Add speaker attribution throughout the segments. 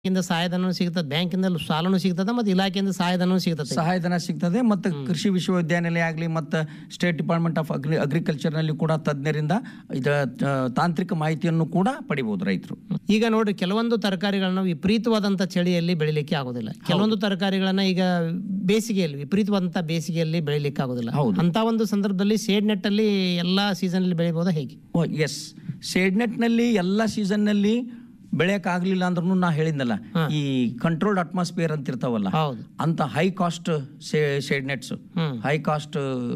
Speaker 1: ಇಂದ ಸಹಾಯಧನ ಸಿಗ್ತದೆ ಬ್ಯಾಂಕಿಂದ ಸಾಲನು ಸಿಗ್ತದೆ ಮತ್ತು ಇಲಾಖೆಯಿಂದ ಸಹಾಯಧನ ಸಿಗ್ತದೆ
Speaker 2: ಸಹಾಯಧನ ಸಿಗ್ತದೆ ಮತ್ತು ಕೃಷಿ ವಿಶ್ವವಿದ್ಯಾನಿಲಯ ಆಗಲಿ ಮತ್ತು ಸ್ಟೇಟ್ ಡಿಪಾರ್ಟ್ಮೆಂಟ್ ಆಫ್ ಅಗ್ರಿ ಅಗ್ರಿಕಲ್ಚರ್ನಲ್ಲಿ ಕೂಡ ತಜ್ಞರಿಂದ ಇದರ ಆ, ತಾಂತ್ರಿಕ ಮಾಹಿತಿಯನ್ನು ಕೂಡ ಪಡಿಬಹುದು ರೈತರು
Speaker 1: ಈಗ ನೋಡ್ರಿ ಕೆಲವೊಂದು ತರಕಾರಿಗಳನ್ನ ವಿಪರೀತವಾದಂಥ ಚಳಿಯಲ್ಲಿ ಬೆಳಿಲಿಕ್ಕೆ ಆಗೋದಿಲ್ಲ ಕೆಲವೊಂದು ತರಕಾರಿಗಳನ್ನ ಈಗ ಬೇಸಿಗೆಯಲ್ಲಿ ವಿಪರೀತವಾದಂಥ ಬೇಸಿಗೆಯಲ್ಲಿ ಬೆಳಿಲಿಕ್ಕೆ ಆಗೋದಿಲ್ಲ
Speaker 2: ಹೌದು.
Speaker 1: ಅಂತ ಒಂದು ಸಂದರ್ಭದಲ್ಲಿ ಶೇಡ್ ನೆಟ್ ಅಲ್ಲಿ ಎಲ್ಲಾ ಸೀಸನ್ ಅಲ್ಲಿ ಬೆಳಿಬಹುದಾ ಹೇಗೆ
Speaker 2: ಎಸ್ ಶೇಡ್ನೆಟ್ನಲ್ಲಿ ಎಲ್ಲ ಸೀಸನ್ನಲ್ಲಿ ಬೆಳೆಯೋಕ್ಕಾಗಲಿಲ್ಲ ಅಂದ್ರೂ ನಾ ಹೇಳಿದ್ನಲ್ಲ ಈ ಕಂಟ್ರೋಲ್ಡ್ ಅಟ್ಮಾಸ್ಫಿಯರ್ ಅಂತ ಇರ್ತಾವಲ್ಲ
Speaker 1: ಹೌದು
Speaker 2: ಅಂತ ಹೈ ಕಾಸ್ಟ್ ಶೇಡ್ ನೆಟ್ಸ್
Speaker 1: ಹ್ಮ್.
Speaker 2: ಹೈ ಕಾಸ್ಟ್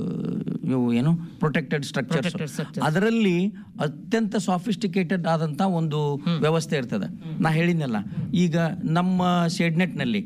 Speaker 2: ಇವು ಏನು ಪ್ರೊಟೆಕ್ಟೆಡ್ ಸ್ಟ್ರಕ್ಚರ್ಸ್
Speaker 1: Protected structures.
Speaker 2: ಅದರಲ್ಲಿ ಅತ್ಯಂತ ಸಾಫಿಸ್ಟಿಕೇಟೆಡ್ ಆದಂತ ಒಂದು ವ್ಯವಸ್ಥೆ ಇರ್ತದೆ ನಾ ಹೇಳಿದ್ನಲ್ಲ ಈಗ ನಮ್ಮ ಶೇಡ್ ನೆಟ್ನಲ್ಲಿ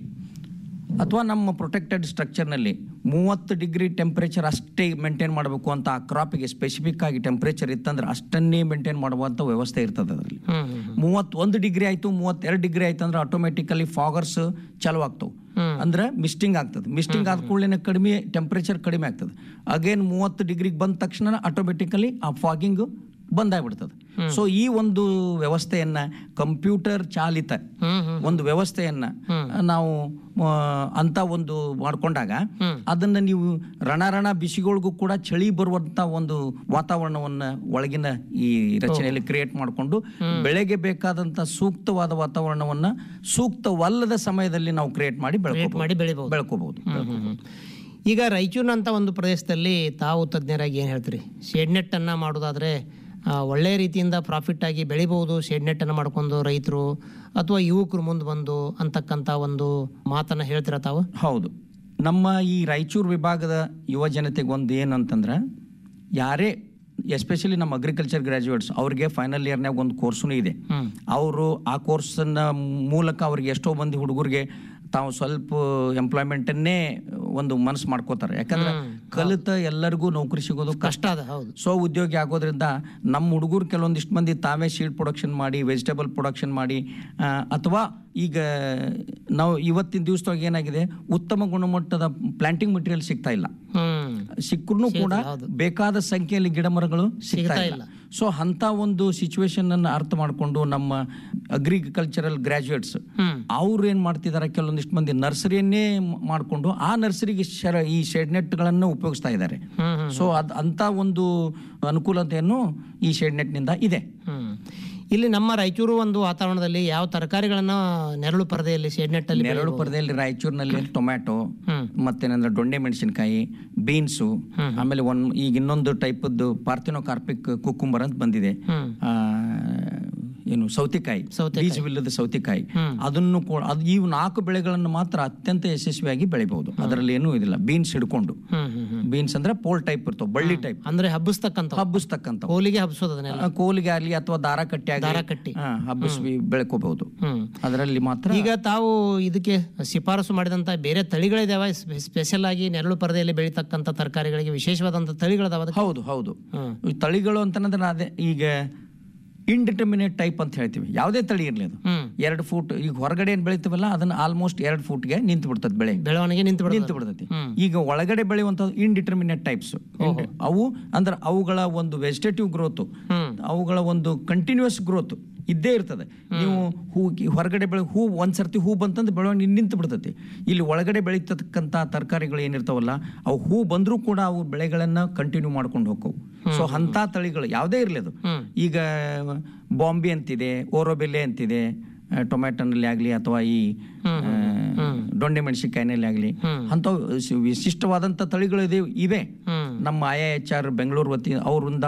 Speaker 2: ಅಥವಾ ನಮ್ಮ ಪ್ರೊಟೆಕ್ಟೆಡ್ ಸ್ಟ್ರಕ್ಚರ್ನಲ್ಲಿ ಮೂವತ್ತು ಡಿಗ್ರಿ ಟೆಂಪರೇಚರ್ ಅಷ್ಟೇ ಮೇಂಟೈನ್ ಮಾಡಬೇಕು ಅಂತ ಆ ಕ್ರಾಪಿಗೆ ಸ್ಪೆಸಿಫಿಕ್ ಆಗಿ ಟೆಂಪರೇಚರ್ ಇತ್ತಂದ್ರೆ ಅಷ್ಟನ್ನೇ ಮೇಂಟೈನ್ ಮಾಡುವಂಥ ವ್ಯವಸ್ಥೆ ಇರ್ತದೆ ಅದರಲ್ಲಿ
Speaker 1: ಹ್ಮ್ ಹ್ಮ್ ಹ್ಮ್.
Speaker 2: ಮೂವತ್ತೊಂದು ಡಿಗ್ರಿ ಆಯ್ತು ಮೂವತ್ತೆರಡು ಡಿಗ್ರಿ ಆಯ್ತು ಅಂದ್ರೆ ಆಟೋಮೆಟಿಕಲಿ ಫಾಗರ್ಸ್ ಚಾಲು ಆಗ್ತವೆ
Speaker 1: ಹ್ಮ್.
Speaker 2: ಅಂದ್ರೆ ಮಿಸ್ಟಿಂಗ್ ಆಗ್ತದೆ ಮಿಸ್ಟಿಂಗ್ ಆದ ಕೂಡಲೇ ಕಡಿಮೆ ಟೆಂಪರೇಚರ್ ಕಡಿಮೆ ಆಗ್ತದೆ ಅಗೇನ್ ಮೂವತ್ತು ಡಿಗ್ರಿಗೆ ಬಂದ ತಕ್ಷಣ ಆಟೋಮೆಟಿಕಲಿ ಆ ಫಾಗಿಂಗ್ ಬಂದಾಗ್ಬಿಡ್ತದೆ ಸೊ ಈ ಒಂದು ವ್ಯವಸ್ಥೆಯನ್ನ ಕಂಪ್ಯೂಟರ್ ಚಾಲಿತ
Speaker 1: ಹ್ಮ್ ಹ್ಮ್
Speaker 2: ಒಂದು ವ್ಯವಸ್ಥೆಯನ್ನ ನಾವು ಆ, ಅಂತ ಒಂದು ಮಾಡ್ಕೊಂಡಾಗ ಅದನ್ನ ನೀವು ರಣ ಬಿಸಿಗಳಿಗೂ ಕೂಡ ಚಳಿ ಬರುವಂತ ಒಂದು ವಾತಾವರಣವನ್ನ ಒಳಗಿನ ಈ ರಚನೆಯಲ್ಲಿ ಕ್ರಿಯೇಟ್ ಮಾಡಿಕೊಂಡು ಬೆಳೆಗೆ ಬೇಕಾದಂತ ಸೂಕ್ತವಾದ ವಾತಾವರಣವನ್ನ ಸೂಕ್ತವಲ್ಲದ ಸಮಯದಲ್ಲಿ ನಾವು ಕ್ರಿಯೇಟ್ ಮಾಡಿ
Speaker 1: Create
Speaker 2: ಬೆಳ್ಕೋಬಹುದು
Speaker 1: ಮಾಡಿ ಬೆಳಿಬಹುದು
Speaker 2: ಬೆಳ್ಕೋಬಹುದು
Speaker 1: ಹ್ಮ್ ಹ್ಮ್ ಹ್ಮ್. ಈಗ ರಾಯಚೂರಿನಂತ ಒಂದು ಪ್ರದೇಶದಲ್ಲಿ ತಾವು ತಜ್ಞರಾಗಿ ಏನು ಹೇಳ್ತೀರಿ ಶೇಡ್ ನೆಟ್ ಅನ್ನ ಮಾಡೋದಾದ್ರೆ ಆ, ಒಳ್ಳೆಯ ರೀತಿಯಿಂದ ಪ್ರಾಫಿಟ್ ಆಗಿ ಬೆಳಿಬಹುದು ಶೇಡ್ ನೆಟ್ ಅನ್ನ ಮಾಡ್ಕೊಂಡು ರೈತರು ಅಥವಾ ಯುವಕರು ಮುಂದೆ ಬಂದು ಅಂತಕ್ಕಂಥ ಒಂದು ಮಾತನ್ನ ಹೇಳ್ತೀರಾ ತಾವು
Speaker 2: ಹೌದು ನಮ್ಮ ಈ ರಾಯಚೂರು ವಿಭಾಗದ ಯುವ ಜನತೆಗೆ ಒಂದು ಏನಂತಂದ್ರೆ ಯಾರೇ ಎಸ್ಪೆಷಲಿ ನಮ್ಮ ಅಗ್ರಿಕಲ್ಚರ್ ಗ್ರಾಜುಯೇಟ್ಸ್ ಅವ್ರಿಗೆ ಫೈನಲ್ ಇಯರ್ನಾಗ ಒಂದು ಕೋರ್ಸ್ನು ಇದೆ
Speaker 1: ಹ್ಮ್
Speaker 2: ಅವರು ಆ ಕೋರ್ಸನ್ನ ಮೂಲಕ ಅವ್ರಿಗೆ ಎಷ್ಟೋ ಮಂದಿ ಹುಡುಗರಿಗೆ ತಾವು ಸ್ವಲ್ಪ ಎಂಪ್ಲಾಯ್ಮೆಂಟನ್ನೇ ಒಂದು ಮನಸ್ಸು ಮಾಡ್ಕೋತಾರೆ ಯಾಕಂದ್ರೆ ಕಲಿತ ಎಲ್ಲರಿಗೂ ನೌಕರಿ ಸಿಗೋದು ಕಷ್ಟ
Speaker 1: ಕಷ್ಟ ಅದ ಹೌದು
Speaker 2: ಸ್ವ ಉದ್ಯೋಗಿ ಆಗೋದ್ರಿಂದ ನಮ್ಮ ಹುಡುಗರು ಕೆಲವೊಂದಿಷ್ಟು ಮಂದಿ ತಾವೇ ಶೀಡ್ ಪ್ರೊಡಕ್ಷನ್ ಮಾಡಿ ವೆಜಿಟೇಬಲ್ ಪ್ರೊಡಕ್ಷನ್ ಮಾಡಿ ಆ, ಅಥವಾ ಈಗ ನಾವು ಇವತ್ತಿನ ದಿವಸದಾಗ ಏನಾಗಿದೆ ಉತ್ತಮ ಗುಣಮಟ್ಟದ ಪ್ಲಾಂಟಿಂಗ್ ಮಟೀರಿಯಲ್ ಸಿಗ್ತಾ ಇಲ್ಲ
Speaker 1: ಹ್ಮ್
Speaker 2: ಸಿಕ್ಕರೂ ಕೂಡ ಬೇಕಾದ ಸಂಖ್ಯೆಯಲ್ಲಿ ಗಿಡ ಮರಗಳು ಸಿಗ್ತಾ
Speaker 1: ಸಿಗ್ತಾ
Speaker 2: ಇಲ್ಲ ಸೊ ಅಂತ ಒಂದು ಸಿಚುವೇಶನ್ ಅನ್ನು ಅರ್ಥ ಮಾಡಿಕೊಂಡು ನಮ್ಮ ಅಗ್ರಿಕಲ್ಚರಲ್ ಗ್ರಾಜುಯೇಟ್ಸ್
Speaker 1: ಹ್ಮ್
Speaker 2: ಅವ್ರು ಏನ್ ಮಾಡ್ತಿದ್ದಾರೆ ಕೆಲವೊಂದಿಷ್ಟು ಮಂದಿ ನರ್ಸರಿಯನ್ನೇ ಮಾಡಿಕೊಂಡು ಆ ನರ್ಸರಿಗೆ ಶರ ಈ ಶೆಡ್ ನೆಟ್ಗಳನ್ನು ಉಪಯೋಗಿಸ್ತಾ ಇದ್ದಾರೆ
Speaker 1: ಹ್ಮ್ ಹ್ಮ್
Speaker 2: ಸೊ ಅದ್ ಅಂತ ಒಂದು ಅನುಕೂಲತೆಯನ್ನು ಈ ಶೆಡ್ ನೆಟ್ನಿಂದ ಇದೆ
Speaker 1: ಹ್ಮ್ ಇಲ್ಲಿ ನಮ್ಮ ರಾಯಚೂರು ಒಂದು ವಾತಾವರಣದಲ್ಲಿ ಯಾವ ತರಕಾರಿಗಳನ್ನ ನೆರಳು ಪರದೆಯಲ್ಲಿ ಶೇಡ್ ನೆಟ್ ಅಲ್ಲಿ
Speaker 2: ನೆರಳು ಪರದೆಯಲ್ಲಿ ರಾಯಚೂರಿನಲ್ಲಿ ಟೊಮ್ಯಾಟೊ
Speaker 1: ಹ್ಮ್
Speaker 2: ಮತ್ತೇನಂದ್ರೆ ದೊಣ್ಣೆ ಮೆಣಸಿನಕಾಯಿ ಬೀನ್ಸು ಆಮೇಲೆ ಒಂದ್ ಈಗ ಇನ್ನೊಂದು ಟೈಪದ್ದು ಪಾರ್ಥಿನೋ ಕಾರ್ಪಿಕ್ ಕುಕ್ಕುಂಬರ್ ಅಂತ ಬಂದಿದೆ
Speaker 1: ಹ್ಮ್
Speaker 2: ಆ, ಏನು ಸೌತೆಕಾಯಿ
Speaker 1: ಸೌತೆಕಾಯಿ.
Speaker 2: ಬೀಜವಿಲ್ಲದ ಸೌತೆಕಾಯಿ
Speaker 1: ಹ್ಮ್.
Speaker 2: ಅದನ್ನು ಕೂಡ ಅದು ಇವು ನಾಲ್ಕು ಬೆಳೆಗಳನ್ನು ಮಾತ್ರ ಅತ್ಯಂತ ಯಶಸ್ವಿಯಾಗಿ ಬೆಳಿಬಹುದು ಅದರಲ್ಲಿ ಏನೂ ಇದಿಲ್ಲ ಬೀನ್ಸ್ ಹಿಡ್ಕೊಂಡು
Speaker 1: ಹ್ಮ್ ಹ್ಮ್ ಹ್ಮ್
Speaker 2: ಬೀನ್ಸ್ ಅಂದ್ರೆ ಪೋಲ್ ಟೈಪ್ ಇರ್ತಾವ ಬಳ್ಳಿ ಟೈಪ್
Speaker 1: ಅಂದ್ರೆ ಹಬ್ಬಿಸ್ತಕ್ಕಂಥ
Speaker 2: ಹಬ್ಬಿಸ್ತಕ್ಕಂಥ
Speaker 1: ಕೋಲಿಗೆ ಹಬ್ಸೋದು ಅದನ್ನೆಲ್ಲ
Speaker 2: ಕೋಲಿಗೆ ಆಗ್ಲಿ ಅಥವಾ ದಾರ ಕಟ್ಟಿ
Speaker 1: ದಾರ
Speaker 2: ಆಗಲಿ
Speaker 1: ಕಟ್ಟಿ
Speaker 2: ಹಬ್ಬಿಸಿ ಬೆಳ್ಕೋಬಹುದು
Speaker 1: ಹ್ಮ್
Speaker 2: ಅದರಲ್ಲಿ ಮಾತ್ರ
Speaker 1: ಈಗ ತಾವು ಇದಕ್ಕೆ ಶಿಫಾರಸು ಮಾಡಿದಂತ ಬೇರೆ ತಳಿಗಳಿದಾವೆ ಸ್ಪೆಷಲ್ ಆಗಿ ನೆರಳು ಪರದೆಯಲ್ಲಿ ಬೆಳೀತಕ್ಕಂಥ ತರಕಾರಿಗಳಿಗೆ ವಿಶೇಷವಾದಂಥ ತಳಿಗಳಿದಾವೆ ಅದಕ್ಕೆ
Speaker 2: ಹೌದು ಹೌದು
Speaker 1: ಹ್ಮ್
Speaker 2: ಈ ತಳಿಗಳು ಅಂತಂದ್ರೆ ಅದೇ ಈಗ ಇಂಡಿಟರ್ಮಿನೇಟ್ ಟೈಪ್ ಅಂತ ಹೇಳ್ತೀವಿ ಯಾವುದೇ ತಳಿ ಇರಲಿ ಅದು
Speaker 1: ಹ್ಮ್
Speaker 2: ಎರಡು ಫೂಟ್ ಈಗ ಹೊರಗಡೆ ಏನ್ ಬೆಳಿತೀವಲ್ಲ ಅದನ್ನ ಆಲ್ಮೋಸ್ಟ್ ಎರಡು ಫೂಟ್ಗೆ ನಿಂತು ಬಿಡ್ತದೆ ಬೆಳೆ
Speaker 1: ಬೆಳವಣಿಗೆ ನಿಂತು ಬಿಡೋದು
Speaker 2: ನಿಂತು ಬಿಡ್ತೈತಿ
Speaker 1: ಹ್ಮ್.
Speaker 2: ಈಗ ಒಳಗಡೆ ಬೆಳೆಯುವಂಥದ್ದು ಇಂಡಿಟರ್ಮಿನೇಟ್ ಟೈಪ್ಸ್ ಅವು ಅಂದ್ರೆ ಅವುಗಳ ಒಂದು ವೆಜಿಟೇಟಿವ್ ಗ್ರೋತ್
Speaker 1: ಹ್ಮ್
Speaker 2: ಅವುಗಳ ಒಂದು ಕಂಟಿನ್ಯೂಸ್ ಗ್ರೋತ್ ಇದ್ದೇ ಇರ್ತದೆ ನೀವು ಹೂ ಹೊರಗಡೆ ಬೆಳೆ ಹೂ ಒಂದ್ ಸರ್ತಿ ಹೂ ಬಂತಂದ್ರೆ ಬೆಳವಣಿಗೆ ನಿಂತು ಬಿಡ್ತೈತಿ ಇಲ್ಲಿ ಒಳಗಡೆ ಬೆಳೀತಕ್ಕಂಥ ತರಕಾರಿಗಳು ಏನಿರ್ತಾವಲ್ಲ ಅವು ಹೂ ಬಂದರೂ ಕೂಡ ಅವು ಬೆಳೆಗಳನ್ನ ಕಂಟಿನ್ಯೂ ಮಾಡ್ಕೊಂಡು ಹೋಗ್ತವು ಸೊ ಅಂತ ತಳಿಗಳು ಯಾವುದೇ ಇರಲಿ ಅದು
Speaker 1: ಹ್ಮ್
Speaker 2: ಈಗ ಬಾಂಬೆ ಅಂತಿದೆ ಓರೋಬೆಲ್ಲೆ ಅಂತಿದೆ ಆ, ಟೊಮ್ಯಾಟೊನಲ್ಲಿ ಆಗಲಿ ಅಥವಾ ಈ ಆ, ದೊಣ್ಣೆ ಮೆಣಸಿನಕಾಯಿನಲ್ಲಿ ಆಗಲಿ
Speaker 1: ಹ್ಮ್.
Speaker 2: ಅಂತ ವಿಶಿಷ್ಟವಾದಂಥ ತಳಿಗಳು ಇದೆ ಇವೆ
Speaker 1: ಹ್ಮ್
Speaker 2: ನಮ್ಮ ಐ ಎಚ್ ಆರ್ ಬೆಂಗಳೂರು ವತಿ ಅವರಿಂದ